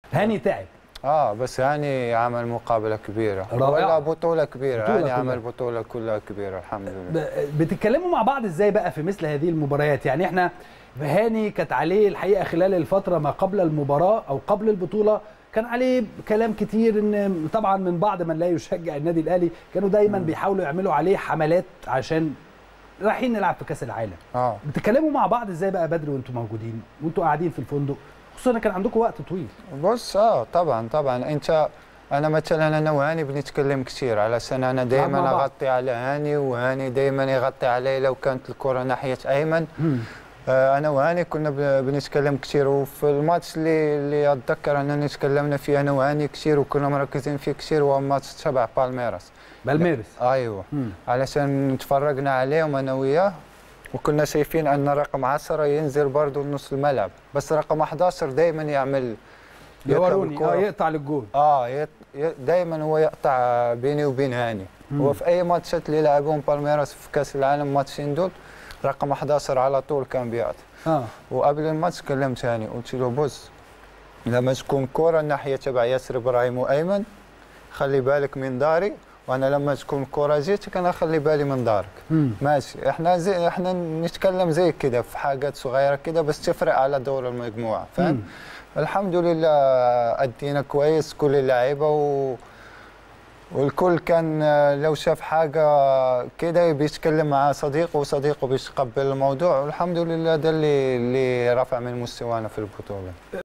هاني تعب اه بس هاني عمل مقابله كبيره رائعة. ولا بطوله كبيره بطولة هاني كلها. عمل بطوله كلها كبيره الحمد لله ب- بتتكلموا مع بعض ازاي بقى في مثل هذه المباريات يعني احنا هاني كانت عليه الحقيقه خلال الفتره ما قبل المباراه او قبل البطوله كان عليه كلام كتير ان طبعا من بعض من لا يشجع النادي الاهلي كانوا دايما بيحاولوا يعملوا عليه حملات عشان رايحين نلعب في كاس العالم اه بتتكلموا مع بعض ازاي بقى بدري وانتم موجودين وانتم قاعدين في الفندق خصوصا إن كان عندكم وقت طويل بص اه طبعا طبعا انت انا مثلا انا وهاني بنتكلم كثير على سنة انا مع دائما بعض. اغطي على هاني وهاني دائما يغطي علي لو كانت الكره ناحيه ايمن آه انا وهاني كنا ب- بنتكلم كثير وفي الماتش اللي اللي اتذكر اننا تكلمنا فيه انا وهاني كثير وكنا مركزين فيه كثير هو ماتش تبع بالميراس بالميرس ايوه مم. علشان تفرجنا عليهم انا وياه وكنا شايفين ان رقم 10 ينزل برضه نص الملعب بس رقم 11 دائما يعمل يطلب يوروني اه الكرة. يقطع للجول اه يت... ي... دائما هو يقطع بيني وبين هاني مم. هو في اي ماتشات اللي لعبهم بالميراس في كاس العالم ماتشين دول رقم 11 على طول كان بيعطي اه وقبل الماتش كلمت هاني قلت له بص لما تكون كرة الناحية تبع ياسر ابراهيم وايمن خلي بالك من داري وانا لما تكون كرة جيتك انا خلي بالي من دارك مم. ماشي احنا زي احنا نتكلم زي كده في حاجات صغيره كده بس تفرق على دور المجموعه مم. فاهم الحمد لله ادينا كويس كل اللعيبه و والكل كان آه، لو شاف حاجه كده بيتكلم مع صديقه وصديقه بيتقبل الموضوع والحمد لله ده اللي اللي رفع من مستوانا في البطوله